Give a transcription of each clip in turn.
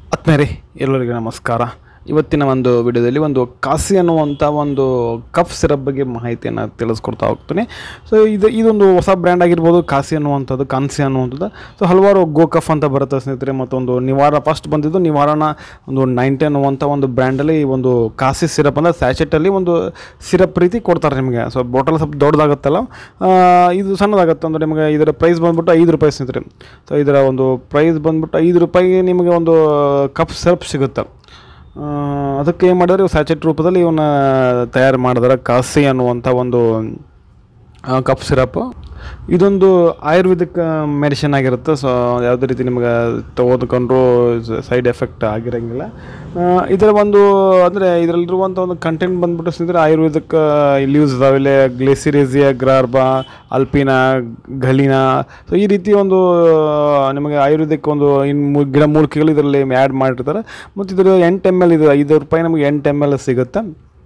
ಆತ್ಮೇರಿ ಎಲ್ಲರಿಗೂ ನಮಸ್ಕಾರ ಇವತ್ತಿನ ಒಂದು ವಿಡಿಯೋದಲ್ಲಿ ಒಂದು ಕಾಸಿ ಅನ್ನುವಂಥ ಒಂದು ಕಫ್ ಸಿರಪ್ ಬಗ್ಗೆ ಮಾಹಿತಿಯನ್ನು ತಿಳಿಸ್ಕೊಡ್ತಾ ಹೋಗ್ತೀನಿ ಸೊ ಇದು ಇದೊಂದು ಹೊಸ ಬ್ರ್ಯಾಂಡ್ ಆಗಿರ್ಬೋದು ಕಾಸಿ ಅನ್ನುವಂಥದ್ದು ಕಾನ್ಸಿ ಅನ್ನುವಂಥದ್ದು ಸೊ ಹಲವಾರು ಗೋಕಫ್ ಅಂತ ಬರುತ್ತೆ ಸ್ನೇಹಿತರೆ ಮತ್ತೊಂದು ನಿವಾರ ಫಸ್ಟ್ ಬಂದಿದ್ದು ನಿವಾರಣ ಒಂದು ನೈಂಟಿ ಅನ್ನುವಂಥ ಒಂದು ಬ್ರ್ಯಾಂಡಲ್ಲಿ ಈ ಒಂದು ಕಾಸಿ ಸಿರಪ್ ಅಂದರೆ ಸ್ಯಾಚೆಟಲ್ಲಿ ಒಂದು ಸಿರಪ್ ರೀತಿ ಕೊಡ್ತಾರೆ ನಿಮಗೆ ಸೊ ಬಾಟಲ್ ಸ್ವಲ್ಪ ದೊಡ್ಡದಾಗುತ್ತಲ್ಲ ಆ, ಇದು ಸಣ್ಣದಾಗುತ್ತೆ ಅಂದರೆ ನಿಮಗೆ ಇದರ ಪ್ರೈಸ್ ಬಂದ್ಬಿಟ್ಟು ಐದು ರೂಪಾಯಿ ಸ್ನೇಹಿತರೆ ಸೊ ಇದರ ಒಂದು ಪ್ರೈಸ್ ಬಂದ್ಬಿಟ್ಟು ಐದು ರೂಪಾಯಿಗೆ ನಿಮಗೆ ಒಂದು ಕಪ್ ಸಿರಪ್ ಸಿಗುತ್ತೆ ಆ, ಅದಕ್ಕೆ ಏನು ಮಾಡಿದ್ರೆ ಇವು ಸ್ಯಾಚೆಟ್ ರೂಪದಲ್ಲಿ ಇವನ್ನ ತಯಾರು ಮಾಡಿದಾರೆ ಕಾಸಿ ಅನ್ನುವಂಥ ಒಂದು ಕಪ್ ಸಿರಪ್ ಇದೊಂದು ಆಯುರ್ವೇದಿಕ್ ಮೆಡಿಸಿನ್ ಆಗಿರುತ್ತೆ ಸೊ ಯಾವುದೇ ರೀತಿ ನಿಮಗೆ ತೆಗೆದುಕೊಂಡ್ರೂ ಸೈಡ್ ಎಫೆಕ್ಟ್ ಆಗಿರೋಂಗಿಲ್ಲ ಆ, ಇದರ ಒಂದು ಅಂದರೆ ಇದರಲ್ಲಿರುವಂಥ ಒಂದು ಕಂಟೆಂಟ್ ಬಂದ್ಬಿಟ್ಟು ಸ್ನೇಹಿತರೆ ಆಯುರ್ವೇದಿಕ್ ಲೀವ್ಸ್ ಇದಾವೆ ಗ್ಲೇಸಿರೇಸಿಯಾ ಗ್ರಾರ್ಬಾ ಅಲ್ಪಿನ ಘಲಿನ ಸೊ ಈ ರೀತಿ ಒಂದು ಆ, ನಿಮಗೆ ಆಯುರ್ವೇದಿಕ್ ಒಂದು ಇನ್ನು ಗಿಡ ಮೂಲಿಕೆಗಳು ಇದರಲ್ಲಿ ಆ್ಯಡ್ ಮಾಡಿರ್ತಾರೆ ಮತ್ತು ಇದರ ಎಂಟು ಎಮ್ ಎಲ್ ಇದು ಐದು ರೂಪಾಯಿ ನಮಗೆ ಎಂಟು ಎಮ್ ಎಲ್ ಸಿಗುತ್ತೆ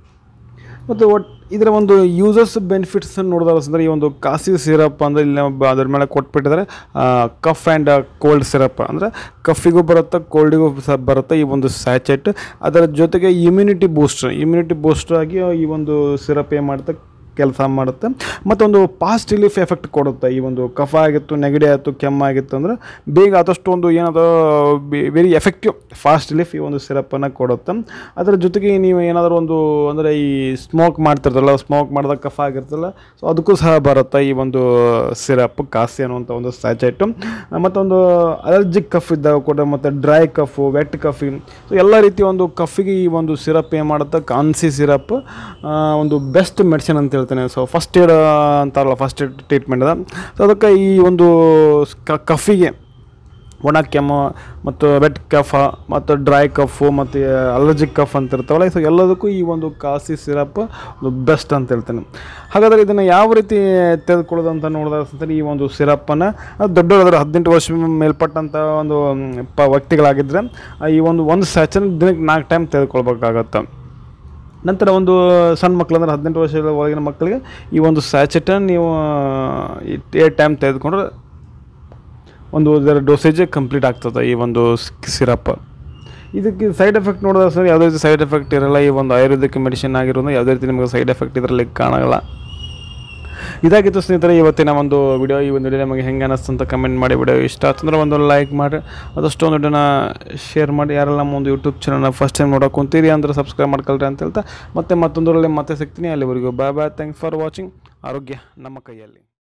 ಮತ್ತು ಒಟ್ ಇದರ ಒಂದು ಯೂಸರ್ಸ್ ಬೆನಿಫಿಟ್ಸ್ ನೋಡಿದಾಗ ಅಂದರೆ ಈ ಒಂದು ಕಾಸಿ ಸಿರಪ್ ಅಂದರೆ ಇಲ್ಲಿ ನಾವು ಬ- ಅದ್ರ ಮೇಲೆ ಕೊಟ್ಬಿಟ್ಟಿದ್ದಾರೆ ಕಫ್ ಆ್ಯಂಡ್ ಕೋಲ್ಡ್ ಸಿರಪ್ ಅಂದರೆ ಕಫಿಗೂ ಬರುತ್ತೆ ಕೋಲ್ಡಿಗೂ ಸಹ ಬರುತ್ತೆ ಈ ಒಂದು ಸ್ಯಾಚೆಟ್ ಅದರ ಜೊತೆಗೆ ಇಮ್ಯುನಿಟಿ ಬೂಸ್ಟರ್ ಇಮ್ಯುನಿಟಿ ಬೂಸ್ಟರ್ ಆಗಿ ಈ ಒಂದು ಸಿರಪ್ ಏನು ಮಾಡುತ್ತೆ ಕೆಲಸ ಮಾಡುತ್ತೆ ಮತ್ತೊಂದು ಪಾಸ್ಟ್ ರಿಲೀಫ್ ಎಫೆಕ್ಟ್ ಕೊಡುತ್ತೆ ಈ ಒಂದು ಕಫ ಆಗಿತ್ತು ನೆಗಡಿ ಆಯಿತು ಕೆಮ್ಮಾಗಿತ್ತು ಅಂದರೆ ಬೇಗ ಆದಷ್ಟು ಒಂದು ಏನದು ವೆರಿ ಎಫೆಕ್ಟಿವ್ ಫಾಸ್ಟ್ ರಿಲೀಫ್ ಈ ಒಂದು ಸಿರಪ್ಪನ್ನು ಕೊಡುತ್ತೆ ಅದರ ಜೊತೆಗೆ ನೀವು ಏನಾದರೂ ಒಂದು ಅಂದರೆ ಈ ಸ್ಮೋಕ್ ಮಾಡ್ತಿರ್ತಾರಲ್ಲ ಸ್ಮೋಕ್ ಮಾಡಿದಾಗ ಕಫ ಆಗಿರ್ತಲ್ಲ ಸೊ ಅದಕ್ಕೂ ಸಹ ಬರುತ್ತೆ ಈ ಒಂದು ಸಿರಪ್ ಕಾಸಿ ಅನ್ನುವಂಥ ಒಂದು ಸ್ಯಾಚೆಟ್ಟು ಮತ್ತೊಂದು ಅಲರ್ಜಿಕ್ ಕಫ್ ಇದ್ದಾಗ ಕೂಡ ಮತ್ತು ಡ್ರೈ ಕಫು ವೆಟ್ ಕಫಿ ಸೊ ಎಲ್ಲ ರೀತಿಯ ಒಂದು ಕಫಿಗೆ ಈ ಒಂದು ಸಿರಪ್ ಏನು ಮಾಡುತ್ತೆ ಕಾನ್ಸಿ ಸಿರಪ್ ಒಂದು ಬೆಸ್ಟ್ ಮೆಡಿಸಿನ್ ಅಂತ ಹೇಳ್ತೇನೆ ಸೊ ಫಸ್ಟ್ ಏಡ್ ಅಂತಾರಲ್ಲ ಫಸ್ಟ್ ಏಡ್ ಟ್ರೀಟ್ಮೆಂಟ್ ಅದ ಸೊ ಅದಕ್ಕೆ ಈ ಒಂದು ಕ- ಕಫಿಗೆ ಒಣ ಕೆಮ್ಮು ಮತ್ತು ವೆಟ್ ಕಫ ಮತ್ತು ಡ್ರೈ ಕಫು ಮತ್ತು ಅಲರ್ಜಿಕ್ ಕಫ್ ಅಂತ ಇರ್ತಾವಲ್ಲ ಸೊ ಎಲ್ಲದಕ್ಕೂ ಈ ಒಂದು ಕಾಸಿ ಸಿರಪ್ ಒಂದು ಬೆಸ್ಟ್ ಅಂತ ಹೇಳ್ತೇನೆ ಹಾಗಾದರೆ ಇದನ್ನು ಯಾವ ರೀತಿ ತೆಗೆದುಕೊಳ್ಳೋದು ಅಂತ ನೋಡಿದ್ರೆ ಈ ಒಂದು ಸಿರಪ್ಪನ್ನು ದೊಡ್ಡವರಾದ್ರೆ ಹದಿನೆಂಟು ವರ್ಷ ಮೇಲ್ಪಟ್ಟಂಥ ಒಂದು ಮ್, ಪ ವ್ಯಕ್ತಿಗಳಾಗಿದ್ದರೆ ಆ, ಈ ಒಂದು ಒಂದು ಸ್ಯಾಚನ್ ದಿನಕ್ಕೆ ನಾಲ್ಕು ಟೈಮ್ ತೆಗೆದುಕೊಳ್ಬೇಕಾಗತ್ತೆ ನಂತರ ಒಂದು ಸಣ್ಣ ಮಕ್ಕಳು ಅಂದರೆ ಹದಿನೆಂಟು ವರ್ಷದ ಒಳಗಿನ ಮಕ್ಕಳಿಗೆ ಈ ಒಂದು ಸ್ಯಾಚೆಟನ್ನು ನೀವು ಏಟ್ ಟೈಮ್ ತೆಗೆದುಕೊಂಡ್ರೆ ಒಂದು ಇದರ ಡೋಸೇಜ್ ಕಂಪ್ಲೀಟ್ ಆಗ್ತದೆ ಈ ಒಂದು ಸಿರಪ್ ಇದಕ್ಕೆ ಸೈಡ್ ಎಫೆಕ್ಟ್ ನೋಡಿದ್ರೆ ಸರ್ ಯಾವುದೇ ರೀತಿ ಸೈಡ್ ಎಫೆಕ್ಟ್ ಇರಲ್ಲ ಈ ಒಂದು ಆಯುರ್ವೇದಿಕ್ ಮೆಡಿಸಿನ್ ಆಗಿರೋದು ಯಾವುದೇ ರೀತಿ ನಿಮಗೆ ಸೈಡ್ ಎಫೆಕ್ಟ್ ಇದರಲ್ಲಿ ಕಾಣಲ್ಲ ಇದಾಗಿತ್ತು ಸ್ನೇಹಿತರೆ ಇವತ್ತಿನ ಒಂದು ವಿಡಿಯೋ ಈ ಒಂದು ವಿಡಿಯೋ ನಮಗೆ ಹೆಂಗೆ ಅನ್ನಿಸ್ತು ಅಂತ ಕಮೆಂಟ್ ಮಾಡಿ ವಿಡಿಯೋ ಇಷ್ಟ ಆತಂದ್ರೆ ಒಂದು ಲೈಕ್ ಮಾಡಿ ಅದಷ್ಟು ಒಂದು ವಿಡಿಯೋನ ಶೇರ್ ಮಾಡಿ ಯಾರೆಲ್ಲ ನಮ್ಮ ಒಂದು ಯೂಟ್ಯೂಬ್ ಚಾನಲ್ನ ಫಸ್ಟ್ ಟೈಮ್ ನೋಡೋಕೆ ಕುಂತೀರಿ ಅಂದ್ರೆ ಸಬ್ಸ್ಕ್ರೈಬ್ ಮಾಡ್ಕೊಳ್ರಿ ಅಂತ ಹೇಳ್ತಾ ಮತ್ತೆ ಮತ್ತೊಂದರಲ್ಲಿ ಮತ್ತೆ ಸಿಗ್ತೀನಿ ಅಲ್ಲಿವರೆಗೂ bye bye thanks for watching ಆರೋಗ್ಯ ನಮ್ಮ ಕೈಯಲ್ಲಿ